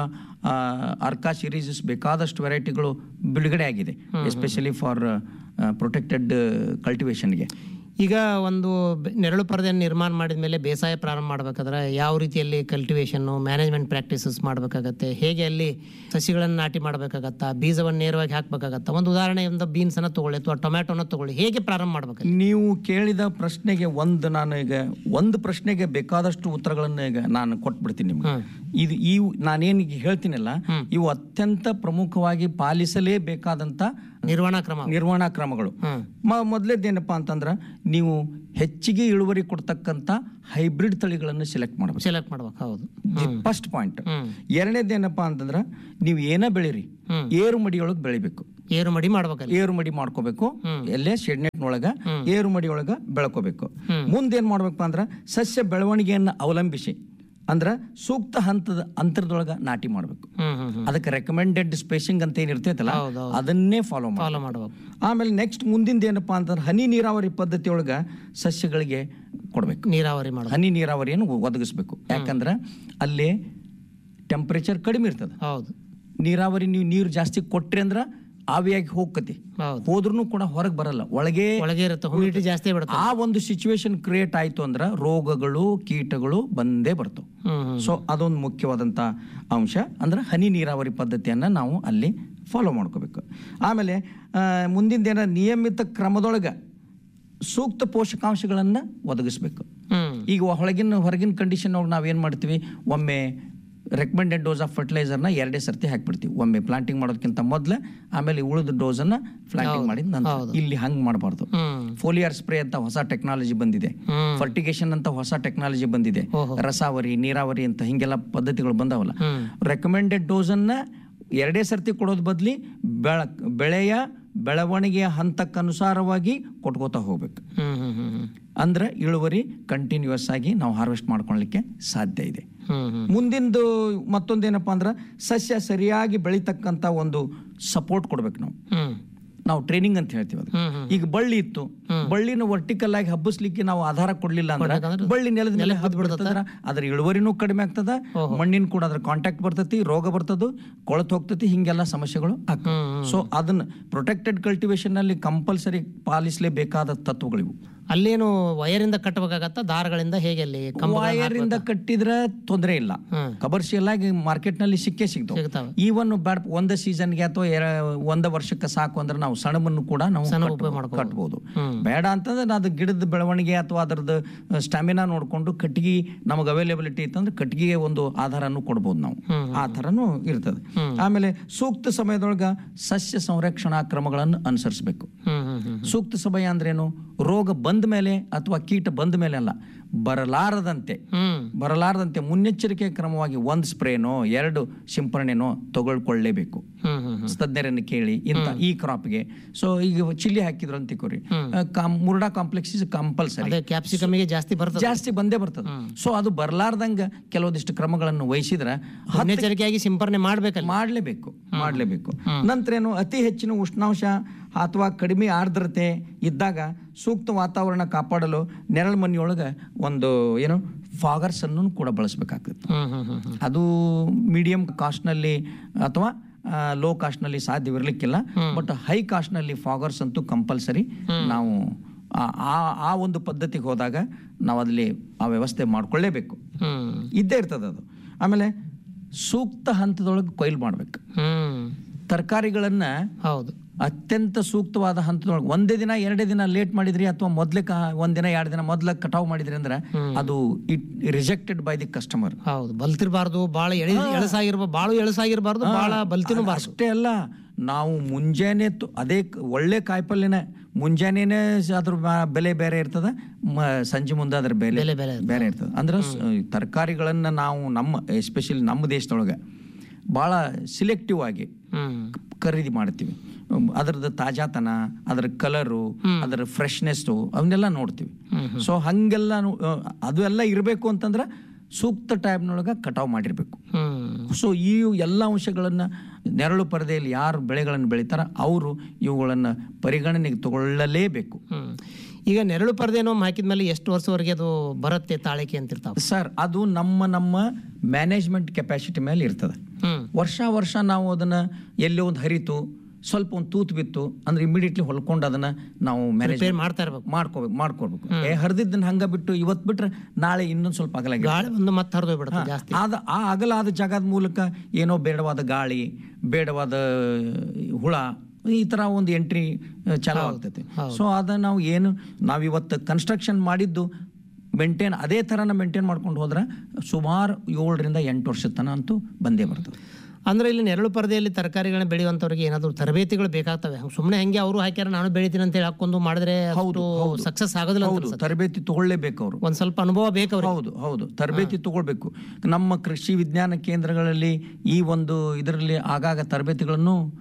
Speaker 2: ಅರ್ಕಾ ಸಿರೀಸಸ್ ಬೇಕಾದಷ್ಟು ವೆರೈಟಿಗಳು ಬಿಡುಗಡೆ ಆಗಿದೆ ಎಸ್ಪೆಷಲಿ ಫಾರ್ ಪ್ರೊಟೆಕ್ಟೆಡ್ ಕಲ್ಟಿವೇಶನ್ಗೆ
Speaker 1: ಈಗ ಒಂದು ಬೆ- ನೆರಳು ಪರದೆಯನ್ನು ನಿರ್ಮಾಣ ಮಾಡಿದ ಮೇಲೆ ಬೇಸಾಯ ಪ್ರಾರಂಭ ಮಾಡ್ಬೇಕಾದ್ರೆ ಯಾವ ರೀತಿಯಲ್ಲಿ ಕಲ್ಟಿವೇಶನ್ನು ಮ್ಯಾನೇಜ್ಮೆಂಟ್ ಪ್ರಾಕ್ಟೀಸಸ್ ಮಾಡಬೇಕಾಗತ್ತೆ ಹೇಗೆ ಅಲ್ಲಿ ಸಸಿಗಳನ್ನು ನಾಟಿ ಮಾಡಬೇಕಾಗತ್ತಾ ಬೀಜವನ್ನು ನೇರವಾಗಿ ಹಾಕಬೇಕಾಗತ್ತಾ ಒಂದು ಉದಾಹರಣೆ ಒಂದು ಬೀನ್ಸ್ ಅನ್ನ ತಗೊಳ್ಳಿ ಅಥವಾ ಟೊಮ್ಯಾಟೋನ ತಗೊಳ್ಳಿ ಹೇಗೆ ಪ್ರಾರಂಭ ಮಾಡ್ಬೇಕು
Speaker 2: ನೀವು ಕೇಳಿದ ಪ್ರಶ್ನೆಗೆ ಒಂದು ನಾನು ಈಗ ಒಂದು ಪ್ರಶ್ನೆಗೆ ಬೇಕಾದಷ್ಟು ಉತ್ತರಗಳನ್ನು ಈಗ ನಾನು ಕೊಟ್ಬಿಡ್ತೀನಿ ನಿಮ್ಗೆ
Speaker 1: ಹ್ಮ್
Speaker 2: ಇದು ಈ ನಾನೇನು ಈಗ ಹೇಳ್ತೀನಲ್ಲ ಇವು ಅತ್ಯಂತ ಪ್ರಮುಖವಾಗಿ ಪಾಲಿಸಲೇಬೇಕಾದಂತ
Speaker 1: ನಿರ್ವಹಣಾ ಕ್ರಮ
Speaker 2: ನಿರ್ವಹಣಾ ಕ್ರಮಗಳು
Speaker 1: ಹ್ಮ್
Speaker 2: ಮ ಮೊದಲೇದೇನಪ್ಪ ಅಂತಂದ್ರೆ ನೀವು ಹೆಚ್ಚಿಗೆ ಇಳುವರಿ ಕೊಡ್ತಕ್ಕಂಥ ಹೈಬ್ರಿಡ್ ತಳಿಗಳನ್ನು ಸೆಲೆಕ್ಟ್ ಮಾಡಬೇಕು
Speaker 1: ಸೆಲೆಕ್ಟ್ ಮಾಡ್ಬೇಕು ಹೌದು
Speaker 2: ಫಸ್ಟ್ ಪಾಯಿಂಟ್
Speaker 1: ಹ್ಮ್
Speaker 2: ಎರಡನೇದೇನಪ್ಪ ಅಂತಂದ್ರೆ ನೀವು ಏನ ಬೆಳೀರಿ
Speaker 1: ಹ್ಮ್.
Speaker 2: ಏರು ಮಡಿಯೊಳಗೆ ಬೆಳಿಬೇಕು
Speaker 1: ಏರು ಮಡಿ ಮಾಡ್ಬೇಕಲ್ಲಿ
Speaker 2: ಏರು ಮಡಿ ಮಾಡ್ಕೋಬೇಕು ಎಲ್ಲೇ ಶೆಡ್ನೆಟ್ನೊಳಗ ಏರು ಮಡಿ ಒಳಗ ಬೆಳ್ಕೋಬೇಕು ಮುಂದೇನ್ ಮಾಡ್ಬೇಕಪ್ಪ ಅಂದ್ರ ಸಸ್ಯ ಬೆಳವಣಿಗೆಯನ್ನ ಅವಲಂಬಿಸಿ ಅಂದ್ರ ಸೂಕ್ತ ಹಂತದ ಅಂತರದೊಳಗ ನಾಟಿ ಮಾಡ್ಬೇಕು
Speaker 1: ಹ್ಮ್ ಹ್ಮ್ ಹ್ಮ್
Speaker 2: ಅದಕ್ಕೆ ರೆಕಮೆಂಡೆಡ್ ಸ್ಪೇಸಿಂಗ್ ಅಂತ ಏನಿರ್ತೈತಲ್ಲ
Speaker 1: ಹೌದು,
Speaker 2: ಅದನ್ನೇ ಫಾಲೋ ಮಾಡಿ
Speaker 1: ಫಾಲೋ ಮಾಡ್ಬೇಕು
Speaker 2: ಆಮೇಲೆ ನೆಕ್ಸ್ಟ್ ಮುಂದಿಂದ ಏನಪ್ಪಾ ಅಂತಂದ್ರೆ ಹನಿ ನೀರಾವರಿ ಪದ್ಧತಿ ಒಳಗ ಸಸ್ಯಗಳಿಗೆ ಕೊಡ್ಬೇಕು
Speaker 1: ನೀರಾವರಿ ಮಾಡ್ಬೇಕು
Speaker 2: ಹನಿ ನೀರಾವರಿಯನ್ನು ಒದಗಿಸ್ಬೇಕು ಯಾಕಂದ್ರೆ ಅಲ್ಲಿ ಟೆಂಪರೇಚರ್ ಕಡಿಮೆ ಇರ್ತದೆ
Speaker 1: ಹೌದು
Speaker 2: ನೀರಾವರಿ ನೀವು ನೀರು ಜಾಸ್ತಿ ಕೊಟ್ರಿ ಅಂದ್ರ ಆವಿಯಾಗಿ ಹೋಗ್ಕತಿ
Speaker 1: ಹೌದು
Speaker 2: ಹೋದ್ರೂ ಕೂಡ ಹೊರಗೆ ಬರಲ್ಲ ಒಳಗೆ
Speaker 1: ಒಳಗೆ ಇರುತ್ತೆ ಹ್ಯೂಮಿಡಿಟಿ ಜಾಸ್ತಿ ಬಿಡುತ್ತೆ
Speaker 2: ಆ ಒಂದು ಸಿಚುವೇಶನ್ ಕ್ರಿಯೇಟ್ ಆಯ್ತು ಅಂದ್ರ ರೋಗಗಳು ಕೀಟಗಳು ಬಂದೇ ಬರ್ತವೆ
Speaker 1: ಹ್ಮ್ ಹ್ಮ್
Speaker 2: ಸೊ ಅದೊಂದು ಮುಖ್ಯವಾದಂಥ ಅಂಶ ಅಂದ್ರೆ ಹನಿ ನೀರಾವರಿ ಪದ್ಧತಿಯನ್ನು ನಾವು ಅಲ್ಲಿ ಫಾಲೋ ಮಾಡ್ಕೋಬೇಕು ಆಮೇಲೆ ಆ, ಮುಂದಿನ ಏನ ನಿಯಮಿತ ಕ್ರಮದೊಳಗೆ ಸೂಕ್ತ ಪೋಷಕಾಂಶಗಳನ್ನು ಒದಗಿಸ್ಬೇಕು
Speaker 1: ಹ್ಮ್
Speaker 2: ಈಗ ಹೊಳಗಿನ ಹೊರಗಿನ ಕಂಡೀಷನ್ ಒಳಗೆ ನಾವೇನು ಮಾಡ್ತೀವಿ ಒಮ್ಮೆ ರೆಕಮೆಂಡೆಡ್ ಡೋಸ್ ಆಫ್ ಫರ್ಟಿಲೈಸರ್ನ ಎರಡೇ ಸರ್ತಿ ಹಾಕ್ಬಿಡ್ತೀವಿ ಒಮ್ಮೆ ಪ್ಲಾಂಟಿಂಗ್ ಮಾಡೋದಕ್ಕಿಂತ ಮೊದಲು ಆಮೇಲೆ ಉಳಿದ ಡೋಸನ್ನು ಪ್ಲಾಂಟಿಂಗ್ ಮಾಡಿದ ನಂತರ ಇಲ್ಲಿ ಹಂಗೆ ಮಾಡಬಾರ್ದು
Speaker 1: ಹ್ಮ್
Speaker 2: ಫೋಲಿಯರ್ ಸ್ಪ್ರೇ ಅಂತ ಹೊಸ ಟೆಕ್ನಾಲಜಿ ಬಂದಿದೆ
Speaker 1: ಹ್ಮ್
Speaker 2: ಫರ್ಟಿಗೇಷನ್ ಅಂತ ಹೊಸ ಟೆಕ್ನಾಲಜಿ ಬಂದಿದೆ
Speaker 1: ಓಹೋ.
Speaker 2: ರಸಾವರಿ ನೀರಾವರಿ ಅಂತ ಹಿಂಗೆಲ್ಲ ಪದ್ಧತಿಗಳು ಬಂದಾವಲ್ಲ
Speaker 1: ಹ್ಮ್
Speaker 2: ರೆಕಮೆಂಡೆಡ್ ಡೋಸನ್ನ ಎರಡೇ ಸರ್ತಿ ಕೊಡೋದ್ ಬದ್ಲಿ ಬೆಳ ಬೆಳೆಯ ಬೆಳವಣಿಗೆಯ ಹಂತಕ್ಕನುಸಾರವಾಗಿ ಕೊಟ್ಕೋತಾ ಹೋಗ್ಬೇಕು
Speaker 1: ಹ್ಮ್ ಹ್ಮ್ ಹ್ಮ್ ಹ್ಮ್
Speaker 2: ಅಂದ್ರೆ ಇಳುವರಿ ಕಂಟಿನ್ಯೂಸ್ ಆಗಿ ನಾವು ಹಾರ್ವೆಸ್ಟ್ ಮಾಡ್ಕೊಳ್ಳಿಕ್ಕೆ ಸಾಧ್ಯ ಇದೆ
Speaker 1: ಹ್ಮ್ ಹ್ಮ್
Speaker 2: ಮುಂದಿಂದು ಮತ್ತೊಂದೇನಪ್ಪ ಅಂದ್ರೆ ಸಸ್ಯ ಸರಿಯಾಗಿ ಬೆಳಿತಕ್ಕಂಥ ಒಂದು ಸಪೋರ್ಟ್ ಕೊಡ್ಬೇಕು ನಾವು
Speaker 1: ಹ್ಮ್
Speaker 2: ನಾವು ಟ್ರೈನಿಂಗ್ ಅಂತ ಹೇಳ್ತೀವಿ ಅದು
Speaker 1: ಹ್ಮ್ ಹ್ಮ್
Speaker 2: ಈಗ ಬಳ್ಳಿ ಇತ್ತು ಬಳ್ಳಿನ ವರ್ಟಿಕಲ್ ಆಗಿ ಹಬ್ಬಿಸ್ಲಿಕ್ಕೆ ನಾವು ಆಧಾರ ಕೊಡ್ಲಿಲ್ಲ ಅಂದ್ರೆ
Speaker 1: ಕೊಡ್ಬೇಕಂದ್ರೆ
Speaker 2: ಬಳ್ಳಿ ನೆಲದ ಮೇಲೆ ಹಬ್ಬಿಡ್ತದ ಅದ್ರ ಇಳುವರಿನೂ ಕಡಿಮೆ ಆಗ್ತದ ಮಣ್ಣಿನ ಕೂಡ ಅದ್ರ ಕಾಂಟ್ಯಾಕ್ಟ್ ಬರ್ತತಿ ರೋಗ ಬರ್ತದ ಕೊಳತ್ ಹೋಗ್ತತಿ ಹಿಂಗೆಲ್ಲ ಸಮಸ್ಯೆಗಳು ಆಗ್ತವೆ
Speaker 1: ಹ್ಮ್
Speaker 2: ಸೊ ಅದನ್ನ ಪ್ರೊಟೆಕ್ಟೆಡ್ ಕಲ್ಟಿವೇಶನ್ ನಲ್ಲಿ ಕಂಪಲ್ಸರಿ ಪಾಲಿಸಲೇಬೇಕಾದ ತತ್ವಗಳಿವು
Speaker 1: ಅಲ್ಲೇನು ವಯರಿಂದ ಕಟ್ಟಬೇಕಾಗತ್ತ ದಾರಗಳಿಂದ ಹೇಗೆ ಅಲ್ಲಿ ಕಂಬ
Speaker 2: ವೈರ್ ಇಂದ ಕಟ್ಟಿದ್ರೆ ತೊಂದರೆ ಇಲ್ಲ
Speaker 1: ಹ್ಮ್
Speaker 2: ಕಮರ್ಷಿಯಲ್ ಆಗಿ ಮಾರ್ಕೆಟ್ ನಲ್ಲಿ ಸಿಕ್ಕೇ ಸಿಗ್ತಾವ
Speaker 1: ಸಿಗ್ತಾವ
Speaker 2: ಈವನ್ ಬ್ಯಾಡ ಒಂದ ಸೀಸನ್ಗೆ ಅಥವಾ ಎರ- ಒಂದ ವರ್ಷಕ್ಕೆ ಸಾಕು ಅಂದ್ರೆ ನಾವು ಸಣಬನ್ನು ಕೂಡ ನಾವು
Speaker 1: ಸಣ್ಣ
Speaker 2: ಕಟ್ಬೋದು-
Speaker 1: ಉಪಯೋಗ ಮಾಡ್ಕೊಬೋದು.
Speaker 2: ಕಟ್ಬೋದು
Speaker 1: ಹ್ಮ್.
Speaker 2: ಬೇಡ ಅಂತಂದ್ರೆ ಅದು ಗಿಡದ ಬೆಳವಣಿಗೆ ಅಥವಾ ಅದರದ್ದು ಸ್ಟಾಮಿನಾ ನೋಡ್ಕೊಂಡು ಕಟ್ಟಿಗೆ ನಮಗೆ ಅವೈಲೇಬಿಲಿಟಿ ಇತ್ತಂದ್ರೆ ಕಟ್ಟಿಗೆ ಒಂದು ಆಧಾರನು ಕೊಡ್ಬೋದು ನಾವು
Speaker 1: ಹ್ಮ್.
Speaker 2: ಆ ಥರನೂ ಇರ್ತದೆ ಆಮೇಲೆ ಸೂಕ್ತ ಸಮಯದೊಳಗ ಸಸ್ಯ ಸಂರಕ್ಷಣಾ ಕ್ರಮಗಳನ್ನು ಅನುಸರಿಸಬೇಕು
Speaker 1: ಹ್ಮ್ ಹ್ಮ್ ಹ್ಮ್
Speaker 2: ಸೂಕ್ತ ಸಮಯ ಅಂದ್ರೇನು ರೋಗ ಬಂದ ಮೇಲೆ ಅಥವಾ ಕೀಟ ಬಂದ ಮೇಲೆ ಅಲ್ಲ ಬರಲಾರದಂತೆ
Speaker 1: ಹ್ಮ್
Speaker 2: ಬರಲಾರದಂತೆ ಮುನ್ನೆಚ್ಚರಿಕೆ ಕ್ರಮವಾಗಿ ಒಂದು ಸ್ಪ್ರೇನೋ ಎರಡು ಸಿಂಪರಣೆನೋ ತಗೊಳ್ಕೊಳ್ಳೇಬೇಕು
Speaker 1: ಹ್ಮ್ ಹ್ಮ್ ಹ್ಮ್
Speaker 2: ತಜ್ಞರನ್ನು ಕೇಳಿ ಇಂಥ ಈ ಕ್ರಾಪ್ಗೆ ಸೊ ಈಗ ಚಿಲ್ಲಿ ಹಾಕಿದ್ರು ಅಂತ ತಿಳ್ಕೊರಿ ಮುರ್ಡಾ ಕಾಂಪ್ಲೆಕ್ಸ್ ಇಸ್ ಕಂಪಲ್ಸರಿ
Speaker 1: ಅದೇ ಕ್ಯಾಪ್ಸಿಕಮಿಗೆ ಜಾಸ್ತಿ ಬರ್ತದೆ
Speaker 2: ಜಾಸ್ತಿ ಬಂದೇ ಬರ್ತದೆ ಸೊ ಅದು ಬರಲಾರ್ದಂಗ ಕೆಲವೊಂದಿಷ್ಟು ಕ್ರಮಗಳನ್ನು ವಹಿಸಿದ್ರೆ
Speaker 1: ಮುನ್ನೆಚ್ಚರಿಕೆಯಾಗಿ ಸಿಂಪರಣೆ ಮಾಡ್ಬೇಕಲ್ಲ
Speaker 2: ಮಾಡಲೇಬೇಕು ಮಾಡಲೇಬೇಕು ನಂತರ ಏನು ಅತಿ ಹೆಚ್ಚಿನ ಉಷ್ಣಾಂಶ ಅಥವಾ ಕಡಿಮೆ ಆರ್ದ್ರತೆ ಇದ್ದಾಗ ಸೂಕ್ತ ವಾತಾವರಣ ಕಾಪಾಡಲು ನೆರಳು ಮನೆಯೊಳಗೆ ಒಂದು ಏನು ಫಾಗರ್ಸ್ ಅನ್ನು ಕೂಡ ಬಳಸಬೇಕಾಗ್ತದೆ
Speaker 1: ಹ್ಮ್ ಹ್ಮ್ ಹ್ಮ್ ಹ್ಮ್
Speaker 2: ಅದು ಮೀಡಿಯಂ ಕಾಸ್ಟ್ನಲ್ಲಿ ಅಥವಾ ಲೋ ಕಾಸ್ಟ್ನಲ್ಲಿ ಸಾಧ್ಯವಿರಲಿಕ್ಕಿಲ್ಲ ಬಟ್ ಹೈ ಕಾಸ್ಟ್ನಲ್ಲಿ ಫಾಗರ್ಸ್ ಅಂತೂ ಕಂಪಲ್ಸರಿ ನಾವು ಆ- ಆ ಆ ಒಂದು ಪದ್ಧತಿಗೆ ಹೋದಾಗ ನಾವು ಅಲ್ಲಿ ಆ ವ್ಯವಸ್ಥೆ ಮಾಡ್ಕೊಳ್ಳೇಬೇಕು
Speaker 1: ಹ್ಮ್
Speaker 2: ಇದ್ದೇ ಇರ್ತದೆ ಅದು ಆಮೇಲೆ ಸೂಕ್ತ ಹಂತದೊಳಗೆ ಕೊಯ್ಲು ಮಾಡ್ಬೇಕು
Speaker 1: ಹ್ಮ್
Speaker 2: ತರಕಾರಿಗಳನ್ನ
Speaker 1: ಹೌದು
Speaker 2: ಅತ್ಯಂತ ಸೂಕ್ತವಾದ ಹಂತದೊಳಗೆ ಒಂದೇ ದಿನ ಎರಡೇ ದಿನ ಲೇಟ್ ಮಾಡಿದ್ರಿ ಅಥವಾ ಮೊದ್ಲೇ ಕ ಒಂದ್ ದಿನ ಎರಡು ದಿನ ಮೊದ್ಲ ಕಟಾವ್ ಮಾಡಿದ್ರಿ ಅಂದ್ರೆ ಅದು it rejected by the customer
Speaker 1: ಹೌದು ಬಲ್ತಿರ್ಬಾರ್ದು ಬಾಳ ಎಳಿ ಎಳಸಾಗಿರ್ಬಾರ್ದು ಬಾಳು ಎಳಸಾಗಿರ್ಬಾರ್ದು ಬಾಳ ಬಲ್ತಿನೂ ಬಾರ್ದು
Speaker 2: ಅಷ್ಟೇ ಅಲ್ಲ ನಾವು ಮುಂಜಾನೆ ತು- ಅದೇ ಕ- ಒಳ್ಳೆ ಕಾಯಿಪಲ್ಯನ ಮುಂಜಾನೆನೆ ಸ- ಅದ್ರ ಮ- ಬೆಲೆ ಬೇರೆ ಇರ್ತದ ಮ- ಸಂಜೆ ಮುಂದೆ ಅದ್ರ ಬೆಲೆ
Speaker 1: ಬೆಲೆ ಬೇರೆ ಇರ್ತದೆ.
Speaker 2: ಬೇರೆ ಇರ್ತದೆ ಅಂದ್ರೆ ಸ- ತರಕಾರಿಗಳನ್ನ ನಾವು ನಮ್ಮ ಎಸ್ಪೆಷಲಿ ನಮ್ಮ ದೇಶದೊಳಗೆ ಭಾಳ ಸಿಲೆಕ್ಟಿವ್ ಆಗಿ
Speaker 1: ಹ್ಮ್
Speaker 2: ಖರೀದಿ ಮಾಡ್ತೀವಿ ಅಮ್, ಅದ್ರದ್ದು ತಾಜಾತನ ಅದರ ಕಲರು ಅದರ ಫ್ರೆಶ್ನೆಸ್ಸು ಅವನ್ನೆಲ್ಲ ನೋಡ್ತೀವಿ ಸೊ ಹಂಗೆಲ್ಲ ನೋ- ಆ, ಅದು ಎಲ್ಲ ಇರಬೇಕು ಅಂತಂದ್ರೆ ಸೂಕ್ತ ಟೈಮ್ನೊಳಗೆ ಕಟಾವು ಮಾಡಿರ್ಬೇಕು
Speaker 1: ಹ್ಮ್
Speaker 2: ಸೊ ಈ ಎಲ್ಲ ಅಂಶಗಳನ್ನು ನೆರಳು ಪರದೆಯಲ್ಲಿ ಯಾರು ಬೆಳೆಗಳನ್ನು ಬೆಳೀತಾರ ಅವರು ಇವುಗಳನ್ನು ಪರಿಗಣನೆಗೆ ತಗೊಳ್ಳಲೇಬೇಕು
Speaker 1: ಹ್ಮ್ ಈಗ ನೆರಳು ಪರದೆನೋ ಹಾಕಿದ್ಮೇಲೆ ಎಷ್ಟು ವರ್ಷವರೆಗೆ ಅದು ಬರುತ್ತೆ ತಾಳಿಕೆ ಅಂತಿರ್ತಾವ
Speaker 2: ಸರ್ ಅದು ನಮ್ಮ ನಮ್ಮ ಮ್ಯಾನೇಜ್ಮೆಂಟ್ ಕೆಪಾಸಿಟಿ ಮೇಲೆ ಇರ್ತದೆ
Speaker 1: ಹ್ಮ್
Speaker 2: ವರ್ಷ ವರ್ಷ ನಾವು ಅದನ್ನ ಎಲ್ಲೇ ಒಂದು ಹರಿತು ಸ್ವಲ್ಪ ಒಂದು ತೂತು ಬಿತ್ತು ಅಂದ್ರೆ ಇಮಿಡಿಯೇಟ್ಲಿ ಹೊಲ್ಕೊಂಡು ಅದನ್ನ ನಾವು ಮ್ಯಾನೇಜ್
Speaker 1: ರಿಪೇರ್ ಮಾಡ್ತಾ ಇರ್ಬೇಕು
Speaker 2: ಮಾಡ್ಕೋಬೇಕು ಮಾಡ್ಕೊಡ್ಬೇಕು ಏ ಹರಿದಿದ್ದನ್ನ ಹಂಗ ಬಿಟ್ಟು ಇವತ್ತು ಬಿಟ್ರೆ ನಾಳೆ ಇನ್ನೊಂದು ಸ್ವಲ್ಪ ಅಗಲ
Speaker 1: ಗಾಳಿ ಒಂದು ಮತ್ತೆ ಹರಿದು ಬಿಡುತ್ತೆ ಜಾಸ್ತಿ
Speaker 2: ಆದ ಆ ಅಗಲಾದ ಜಾಗದ ಮೂಲಕ ಏನೋ ಬೇಡವಾದ ಗಾಳಿ ಬೇಡವಾದ ಹುಳ ಈ ತರ ಒಂದು ಎಂಟ್ರಿ ಚಾಲು ಆಗ್ತೈತೆ ಸೊ ಅದ ನಾವು ಏನು ನಾವಿವತ್ತು ಕನ್ಸ್ಟ್ರಕ್ಷನ್ ಮಾಡಿದ್ದು ಮೇಂಟೈನ್ ಅದೇ ಥರನ ಮೇಂಟೈನ್ ಮಾಡ್ಕೊಂಡು ಹೋದ್ರೆ ಸುಮಾರು ಏಳರಿಂದ ಎಂಟು ವರ್ಷದ ತನಕ ಅಂತೂ ಬಂದೇ ಬರ್ತದೆ
Speaker 1: ಅಂದ್ರೆ ಇಲ್ಲಿ ನೆರಳು ಪರದೆಯಲ್ಲಿ ತರಕಾರಿಗಳನ್ನ ಬೆಳೆಯುವಂತವ್ರಿಗೆ ಏನಾದ್ರು ತರಬೇತಿಗಳು ಬೇಕಾಗ್ತವೆ ಸುಮ್ಮನೆ ಹಂಗೆ ಅವರು ಹಾಕ್ಯಾರ ನಾನು ಬೆಳಿತೀನಿ ಅಂತ ಹೇಳಿ ಹಾಕೊಂಡು ಮಾಡಿದ್ರೆ ಹೌದು ಸಕ್ಸಸ್ ಆಗೋದಿಲ್ಲ ಅಂತ
Speaker 2: ಹೌದು ತರಬೇತಿ ತಗೊಳ್ಳೇಬೇಕು ಅವರು
Speaker 1: ಒಂದ್ ಸ್ವಲ್ಪ ಅನುಭವ ಬೇಕು ಅವ್ರಿಗೆ
Speaker 2: ಹೌದು ಹೌದು ತರಬೇತಿ ತಗೊಳ್ಬೇಕು ನಮ್ಮ ಕೃಷಿ ವಿಜ್ಞಾನ ಕೇಂದ್ರಗಳಲ್ಲಿ ಈ ಒಂದು ಇದರಲ್ಲಿ ಆಗಾಗ ತರಬೇತಿಗಳನ್ನು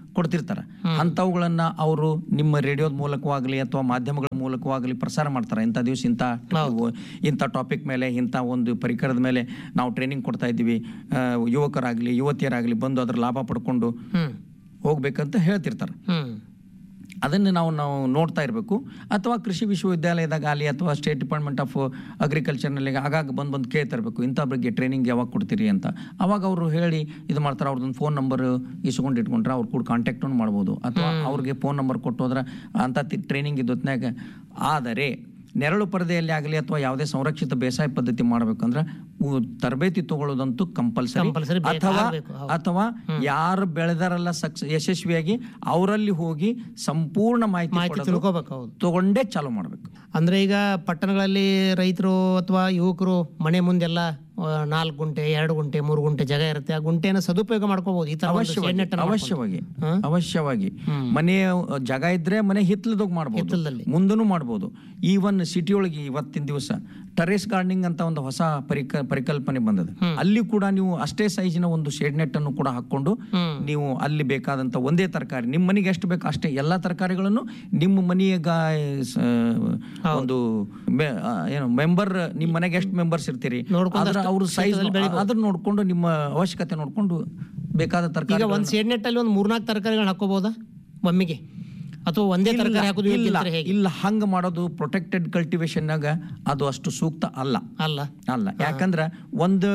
Speaker 2: ಕೊಡ್ತಿರ್ತಾರೆ ಅಂಥವುಗಳನ್ನ ಅವರು ನಿಮ್ಮ ರೇಡಿಯೋದ ಮೂಲಕವಾಗಲಿ ಅಥವಾ ಮಾಧ್ಯಮಗಳ ಮೂಲಕವಾಗಲಿ ಪ್ರಸಾರ ಮಾಡ್ತಾರೆ ಇಂಥ ದಿವಸ ಇಂಥ ಇವು- ಇಂಥ ಟಾಪಿಕ್ ಮೇಲೆ ಇಂಥ ಒಂದು ಪರಿಕರದ ಮೇಲೆ ನಾವು ಟ್ರೈನಿಂಗ್ ಕೊಡ್ತಾ ಇದ್ದೀವಿ ಆ, ಯುವಕರಾಗಲಿ ಯುವತಿಯರಾಗಲಿ ಬಂದು ಅದರ ಲಾಭ ಪಡ್ಕೊಂಡು
Speaker 1: ಹ್ಮ್
Speaker 2: ಹೋಗ್ಬೇಕಂತ ಹೇಳ್ತಿರ್ತಾರೆ
Speaker 1: ಹ್ಮ್
Speaker 2: ಅದನ್ನು ನಾವು ನಾವು ನೋಡ್ತಾ ಇರಬೇಕು ಅಥವಾ ಕೃಷಿ ವಿಶ್ವವಿದ್ಯಾಲಯದಾಗ ಆಗಲಿ ಅಥವಾ ಸ್ಟೇಟ್ ಡಿಪಾರ್ಟ್ಮೆಂಟ್ ಆಫ್ ಅಗ್ರಿಕಲ್ಚರ್ನಲ್ಲಿ ಆಗಾಗ ಬಂದು ಬಂದು ಕೇಳ್ತಾ ಇರಬೇಕು ಇಂಥ ಬಗ್ಗೆ ಟ್ರೈನಿಂಗ್ ಯಾವಾಗ ಕೊಡ್ತೀರಿ ಅಂತ ಅವಾಗ ಅವರು ಹೇಳಿ ಇದು ಮಾಡ್ತಾರೆ ಅವ್ರದ್ದೊಂದು ಫೋನ್ ನಂಬರ್ ಇಸ್ಕೊಂಡು ಇಟ್ಕೊಂಡ್ರೆ ಅವ್ರು ಕೂಡ ಕಾಂಟ್ಯಾಕ್ಟನ್ನು ಮಾಡ್ಬೋದು ಅಥವಾ ಅವ್ರಿಗೆ ಫೋನ್ ನಂಬರ್ ಕೊಟ್ಟು ಹೋದ್ರೆ ಅಂಥ ಟ್ರೈನಿಂಗ್ ಇದ್ದೊತ್ನಾಗ ಆದರೆ ನೆರಳು ಪರದೆಯಲ್ಲಿ ಆಗಲಿ ಅಥವಾ ಯಾವುದೇ ಸಂರಕ್ಷಿತ ಬೇಸಾಯ ಪದ್ಧತಿ ಮಾಡ್ಬೇಕಂದ್ರೆ ಉ- ತರಬೇತಿ ತಗೊಳ್ಳೋದಂತೂ ಕಂಪಲ್ಸರಿ
Speaker 1: Compulsory ಬೇಕು,
Speaker 2: ಅಥವಾ
Speaker 1: ಆಗ್ಬೇಕು, ಹೌದು.
Speaker 2: ಅಥವಾ ಯಾರು ಬೆಳೆದಾರಲ್ಲ ಸಕ್ಸ್ ಯಶಸ್ವಿಯಾಗಿ ಅವರಲ್ಲಿ ಹೋಗಿ ಸಂಪೂರ್ಣ ಮಾಹಿತಿ
Speaker 1: ಮಾಹಿತಿ
Speaker 2: ಕೊಡೋದು
Speaker 1: ತಿಳ್ಕೊಬೇಕು ಹೌದು
Speaker 2: ತಗೊಂಡೇ ಚಾಲು ಮಾಡಬೇಕು
Speaker 1: ಅಂದ್ರೆ ಈಗ ಪಟ್ಟಣಗಳಲ್ಲಿ ರೈತರು ಅಥವಾ ಯುವಕರು ಮನೆ ಮುಂದೆಲ್ಲ ಆ, ನಾಲ್ಕು ಗುಂಟೆ ಎರಡು ಗುಂಟೆ ಮೂರು ಗುಂಟೆ ಜಾಗ ಇರುತ್ತೆ ಆ ಗುಂಟೆನ ಸದುಪಯೋಗ ಮಾಡ್ಕೋಬಹುದು ಈ ತರ ಒಂದು
Speaker 2: ಅವಶ್ಯವಾಗಿ
Speaker 1: shade net ಅನ್ನ ಮಾಡ್ಕೊಂಡು.
Speaker 2: ಅವಶ್ಯವಾಗಿ
Speaker 1: ಹಾ?
Speaker 2: ಅವಶ್ಯವಾಗಿ ಮನೆ ಜಾಗ ಇದ್ರೆ ಮನೆ ಹಿತ್ತಲದಾಗ ಮಾಡ್ಬೋದು
Speaker 1: ಹಿತ್ತಲದಲ್ಲಿ.
Speaker 2: ಮುಂದೂ ಮಾಡ್ಬೋದು ಈವನ್ ಸಿಟಿ ಒಳಗೆ ಇವತ್ತಿನ ದಿವಸ ಟೆರೇಸ್ ಗಾರ್ಡನಿಂಗ್ ಅಂತ ಒಂದು ಹೊಸ ಪರಿಕ ಪರಿಕಲ್ಪನೆ ಬಂದದ ಅಲ್ಲಿ ಕೂಡ ನೀವು ಅಷ್ಟೇ ಸೈಜಿನ ಒಂದು ಶೇಡ್ ನೆಟ್ ಅನ್ನು ಕೂಡ ಹಾಕೊಂಡು
Speaker 1: ಹ್ಮ್.
Speaker 2: ನೀವು ಅಲ್ಲಿ ಬೇಕಾದಂತ ಒಂದೇ ತರಕಾರಿ ನಿಮ್ಮ ಮನೆಗೆ ಎಷ್ಟು ಬೇಕು ಅಷ್ಟೇ ಎಲ್ಲಾ ತರಕಾರಿಗಳನ್ನು ನಿಮ್ಮ ಮನೆಯ ಗಾ- ಸ- ಒಂದು ಮೆ- ಆ, ಏನು ಮೆಂಬರ್ ನಿಮ್ಮ ಮನೆಗೆ ಎಷ್ಟು ಮೆಂಬರ್ಸ್ ಇರ್ತೀರಿ
Speaker 1: ನೋಡ್ಕೊಂಡು
Speaker 2: ಅದ್ರ ಅವ್ರ ಸೈಜ್ ಅದ್ರ ನೋಡ್ಕೊಂಡು ನಿಮ್ಮ ಅವಶ್ಯಕತೆ ನೋಡ್ಕೊಂಡು ಬೇಕಾದ
Speaker 1: ಈಗ
Speaker 2: ತರಕಾರಿ
Speaker 1: ಒಂದ್ ಶೇಡ್ ನೆಟ್ ಅಲ್ಲಿ ಒಂದು ಮೂರ್ನಾಲ್ಕು ತರಕಾರಿಗಳನ್ನ ಹಾಕೋಬಹುದಾ ಒಮ್ಮಿಗೆ ಅಥವಾ ಒಂದೇ ತರಕಾರಿ ಹಾಕೋದು
Speaker 2: ಇಲ್ಲ
Speaker 1: ಯೋಗ್ಯತೆ ಹೇಗೆ
Speaker 2: ಇಲ್ಲ ಹಂಗ ಮಾಡೋದು ಪ್ರೊಟೆಕ್ಟೆಡ್ ಕಲ್ಟಿವೇಶನ್ನಾಗ ಅದು ಅಷ್ಟು ಸೂಕ್ತ ಅಲ್ಲ
Speaker 1: ಅಲ್ಲ
Speaker 2: ಅಲ್ಲ ಯಾಕಂದ್ರ ಒಂದು